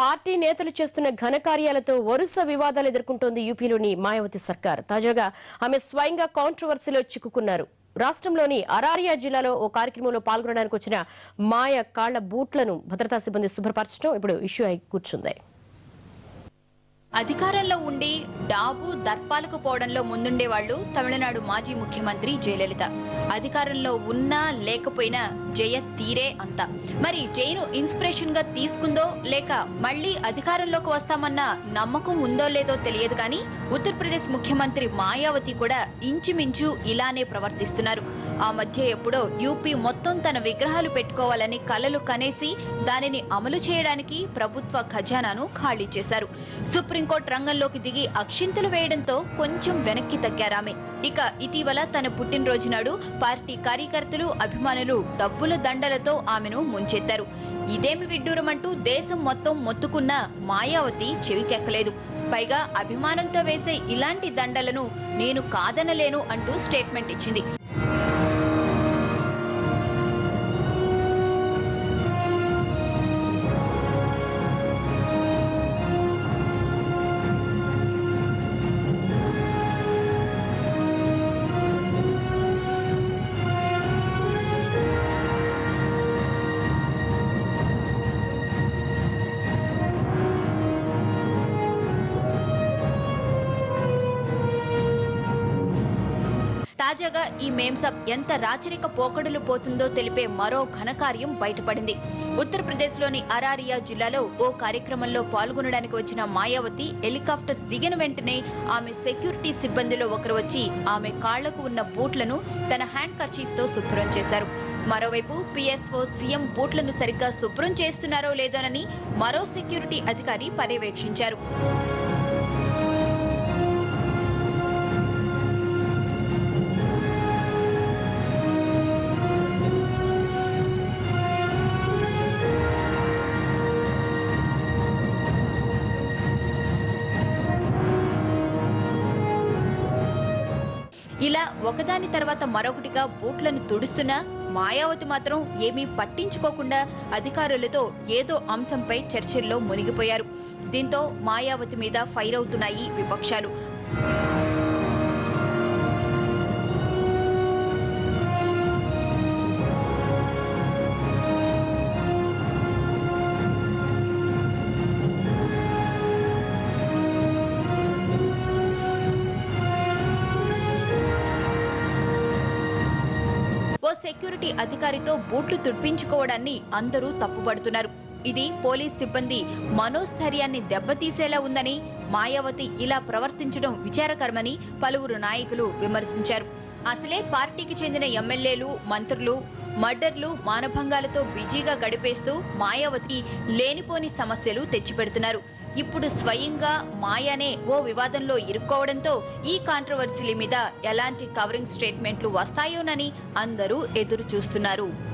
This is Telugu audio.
పార్టీ నేతలు చేస్తున్న ఘనకార్యాలతో వరుస వివాదాలు ఎదుర్కొంటోంది యూపీలోని మాయావతి సర్కార్ తాజాగా ఆమె స్వయంగా కాంట్రవర్సీలో చిక్కుకున్నారు రాష్ట్రంలోని అరారియా జిల్లాలో ఓ కార్యక్రమంలో పాల్గొనడానికి వచ్చిన మాయ కాళ్ల బూట్లను భద్రతా సిబ్బంది శుభ్రపరచడం ఇప్పుడు ఇష్యూ అయి కూర్చుంది అధికారంలో ఉండి డాబు దర్పాలకు పోవడంలో ముందుండే వాళ్ళు తమిళనాడు మాజీ ముఖ్యమంత్రి జయలలిత అధికారంలో ఉన్నా లేకపోయినా జయ తీరే అంత మరి జయను ఇన్స్పిరేషన్ గా తీసుకుందో లేక మళ్ళీ అధికారంలోకి వస్తామన్న నమ్మకం ఉందో లేదో తెలియదు కానీ ఉత్తరప్రదేశ్ ముఖ్యమంత్రి మాయావతి కూడా ఇంచుమించు ఇలానే ప్రవర్తిస్తున్నారు ఆ మధ్య ఎప్పుడో యూపీ మొత్తం తన విగ్రహాలు పెట్టుకోవాలని కలలు కనేసి దానిని అమలు చేయడానికి ప్రభుత్వ ఖజానాను ఖాళీ చేశారు సుప్రీంకోర్టు రంగంలోకి దిగి అక్షింతలు వేయడంతో కొంచెం వెనక్కి తగ్గారామె ఇక ఇటీవల తన పుట్టినరోజు నాడు పార్టీ కార్యకర్తలు అభిమానులు డబ్బుల దండలతో ఆమెను ముంచెత్తారు ఇదేమి విడ్డూరమంటూ దేశం మొత్తం మొత్తుకున్న మాయావతి చెవికెక్కలేదు పైగా అభిమానంతో వేసే ఇలాంటి దండలను నేను కాదనలేను అంటూ స్టేట్మెంట్ ఇచ్చింది తాజాగా ఈ మేమ్సప్ ఎంత రాచరిక పోకడులు పోతుందో తెలిపే మరో ఘనకార్యం బయటపడింది ఉత్తరప్రదేశ్లోని అరారియా జిల్లాలో ఓ కార్యక్రమంలో పాల్గొనడానికి వచ్చిన మాయావతి హెలికాప్టర్ దిగిన వెంటనే ఆమె సెక్యూరిటీ సిబ్బందిలో ఒకరు వచ్చి ఆమె కాళ్లకు ఉన్న బూట్లను తన హ్యాండ్ కర్చీఫ్ తో శుభ్రం చేశారు మరోవైపు పిఎస్ఓ సీఎం బూట్లను సరిగ్గా శుభ్రం చేస్తున్నారో లేదోనని మరో సెక్యూరిటీ అధికారి పర్యవేక్షించారు ఇలా ఒకదాని తర్వాత మరొకటిగా బూట్లను తుడుస్తున్నా మాయావతి మాత్రం ఏమీ పట్టించుకోకుండా అధికారులతో ఏదో అంశంపై చర్చల్లో మునిగిపోయారు దీంతో మాయావతి మీద ఫైర్ అవుతున్నాయి విపక్షాలు ఓ సెక్యూరిటీ అధికారితో బూట్లు తుడిపించుకోవడాన్ని అందరూ తప్పుపడుతున్నారు ఇది పోలీస్ సిబ్బంది మనోస్థైర్యాన్ని దెబ్బతీసేలా ఉందని మాయావతి ఇలా ప్రవర్తించడం విచారకరమని పలువురు నాయకులు విమర్శించారు అసలే పార్టీకి చెందిన ఎమ్మెల్యేలు మంత్రులు మర్డర్లు మానభంగాలతో బిజీగా గడిపేస్తూ మాయావతి లేనిపోని సమస్యలు తెచ్చిపెడుతున్నారు ఇప్పుడు స్వయంగా మాయానే ఓ వివాదంలో ఇరుక్కోవడంతో ఈ కాంట్రవర్సీల మీద ఎలాంటి కవరింగ్ స్టేట్మెంట్లు వస్తాయోనని అందరూ ఎదురు చూస్తున్నారు